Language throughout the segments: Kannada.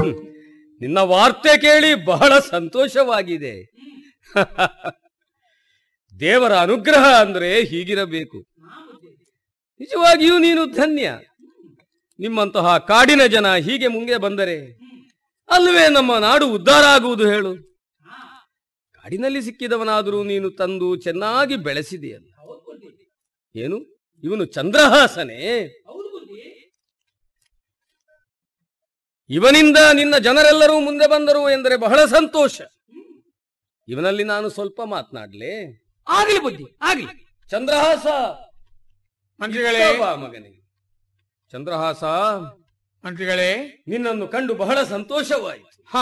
ನಿನ್ನ ವಾರ್ತೆ ಕೇಳಿ ಬಹಳ ಸಂತೋಷವಾಗಿದೆ ದೇವರ ಅನುಗ್ರಹ ಅಂದ್ರೆ ಹೀಗಿರಬೇಕು ನಿಜವಾಗಿಯೂ ನೀನು ಧನ್ಯ ನಿಮ್ಮಂತಹ ಕಾಡಿನ ಜನ ಹೀಗೆ ಮುಂದೆ ಬಂದರೆ ಅಲ್ವೇ ನಮ್ಮ ನಾಡು ಉದ್ಧಾರ ಆಗುವುದು ಹೇಳು ಕಾಡಿನಲ್ಲಿ ಸಿಕ್ಕಿದವನಾದರೂ ನೀನು ತಂದು ಚೆನ್ನಾಗಿ ಬೆಳೆಸಿದೆಯಲ್ಲ ಏನು ಇವನು ಚಂದ್ರಹಾಸನೇ ಇವನಿಂದ ನಿನ್ನ ಜನರೆಲ್ಲರೂ ಮುಂದೆ ಬಂದರು ಎಂದರೆ ಬಹಳ ಸಂತೋಷ ಇವನಲ್ಲಿ ನಾನು ಸ್ವಲ್ಪ ಮಾತನಾಡ್ಲೆ ಆಗ್ಲಿ ಬುದ್ಧಿ ಆಗ್ಲಿ ಚಂದ್ರಹಾಸ ಮಂತ್ರಿಗಳೇ ಇತ್ತ ಬಾ ಮಗನೇ ಚಂದ್ರಹಾಸ ಮಂತ್ರಿಗಳೇ ನಿನ್ನನ್ನು ಕಂಡು ಬಹಳ ಸಂತೋಷವಾಯಿತು ಹಾ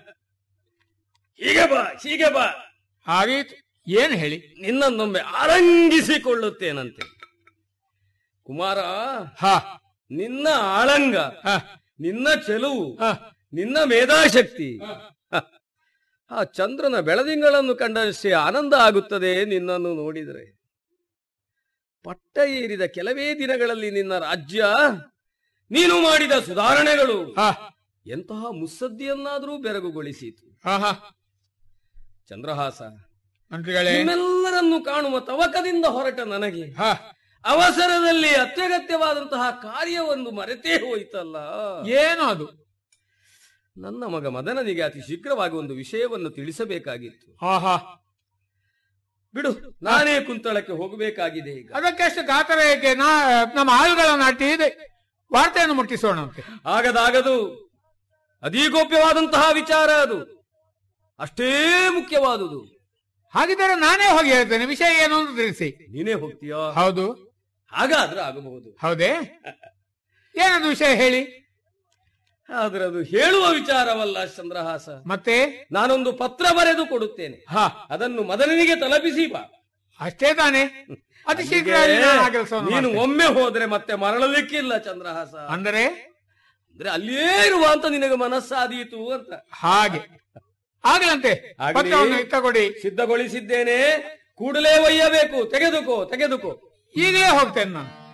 ಹೀಗೆ ಬಾ ಹೀಗೆ ಬಾ ಹಾಗೀತು ಏನ್ ಹೇಳಿ ನಿನ್ನನ್ನೊಮ್ಮೆ ಆರಂಗಿಸಿಕೊಳ್ಳುತ್ತೇನಂತೆ ಕುಮಾರ ಹಾ ನಿನ್ನ ಆಳಂಗ ಹಾ ನಿನ್ನ ಚೆಲುವು ಹಾ ನಿನ್ನ ಮೇಧಾಶಕ್ತಿ ಆ ಚಂದ್ರನ ಬೆಳದಿಂಗಳನ್ನು ಕಂಡಷ್ಟೇ ಆನಂದ ಆಗುತ್ತದೆ ನಿನ್ನನ್ನು ನೋಡಿದರೆ ಪಟ್ಟ ಏರಿದ ಕೆಲವೇ ದಿನಗಳಲ್ಲಿ ನಿನ್ನ ರಾಜ್ಯ ನೀನು ಮಾಡಿದ ಸುಧಾರಣೆಗಳು ಹಾ ಎಂತಹ ಮುಸ್ಸದ್ದಿಯನ್ನಾದರೂ ಬೆರಗುಗೊಳಿಸಿತು ಹಾ ಹಾ ಚಂದ್ರಹಾಸ ಮಂತ್ರಿಗಳೇ ನಿಮ್ಮೆಲ್ಲರನ್ನು ಕಾಣುವ ತವಕದಿಂದ ಹೊರಟ ನನಗೆ ಹಾ ಅವಸರದಲ್ಲಿ ಅತ್ಯಗತ್ಯವಾದಂತಹ ಕಾರ್ಯವೊಂದು ಮರೆತೇ ಹೋಯಿತಲ್ಲ ಏನು ಅದು ನನ್ನ ಮಗ ಮದನನಿಗೆ ಅತಿ ಶೀಘ್ರವಾಗಿ ಒಂದು ವಿಷಯವನ್ನು ತಿಳಿಸಬೇಕಾಗಿತ್ತು ಹಾ ಹಾ ಬಿಡು ನಾನೇ ಕುಂತಳಕ್ಕೆ ಹೋಗಬೇಕಾಗಿದೆ ಈಗ ಅದಕ್ಕೆಷ್ಟು ಗಾತರ ಏಕೆ ನಾ ನಮ್ಮ ಆಳುಗಳನ್ನು ಅಟ್ಟಿ ಇದೆ ವಾರ್ತೆಯನ್ನು ಮುಟ್ಟಿಸೋಣ ಅಂತೆ ಆಗದಾಗದು ಅಧಿಗೋಪ್ಯವಾದಂತಹ ವಿಚಾರ ಅದು ಅಷ್ಟೇ ಮುಖ್ಯವಾದುದು ಹಾಗಿದ್ದರೆ ನಾನೇ ಹೋಗಿ ಹೇಳ್ತೇನೆ ವಿಷಯ ಏನು ಅಂತ ತಿಳಿಸಿ ನೀನೇ ಹೋಗ್ತೀಯೋ ಹೌದು ಹಾಗಾದ್ರೆ ಆಗಬಹುದು ಹೌದೇ ಏನದು ವಿಷಯ ಹೇಳಿ ಆದ್ರೆ ಅದು ಹೇಳುವ ವಿಚಾರವಲ್ಲ ಚಂದ್ರಹಾಸ ಮತ್ತೆ ನಾನೊಂದು ಪತ್ರ ಬರೆದು ಕೊಡುತ್ತೇನೆ ಹಾ ಅದನ್ನು ಮದನನಿಗೆ ತಲುಪಿಸಿ ಬಾ ಅಷ್ಟೇ ತಾನೆ ಅತಿ ಶೀಘ್ರ ನಾನು ಆ ಕೆಲಸವನ್ನು ನೀನು ಮಾಡ್ತೇನೆ. ಒಮ್ಮೆ ಹೋದ್ರೆ ಮತ್ತೆ ಮರಳಲಿಕ್ಕಿಲ್ಲ ಚಂದ್ರಹಾಸ ಅಂದರೆ ಅಂದ್ರೆ ಅಲ್ಲಿಯೇ ಇರುವ ಅಂತ ನಿನಗೆ ಮನಸ್ಸಾದೀತು ಅಂತ ಹಾಗೆ ಆಗ್ಲಂತೆ ಆಗ್ಲಿ. ಪತ್ರವನ್ನು ತಗೊಡಿ ಸಿದ್ಧಗೊಳಿಸಿದ್ದೇನೆ ಕೂಡಲೇ ಒಯ್ಯಬೇಕು ತೆಗೆದುಕೋ ತೆಗೆದುಕೋ ಈಗಲೇ ಹೋಗ್ತೇನೆ ನಾನು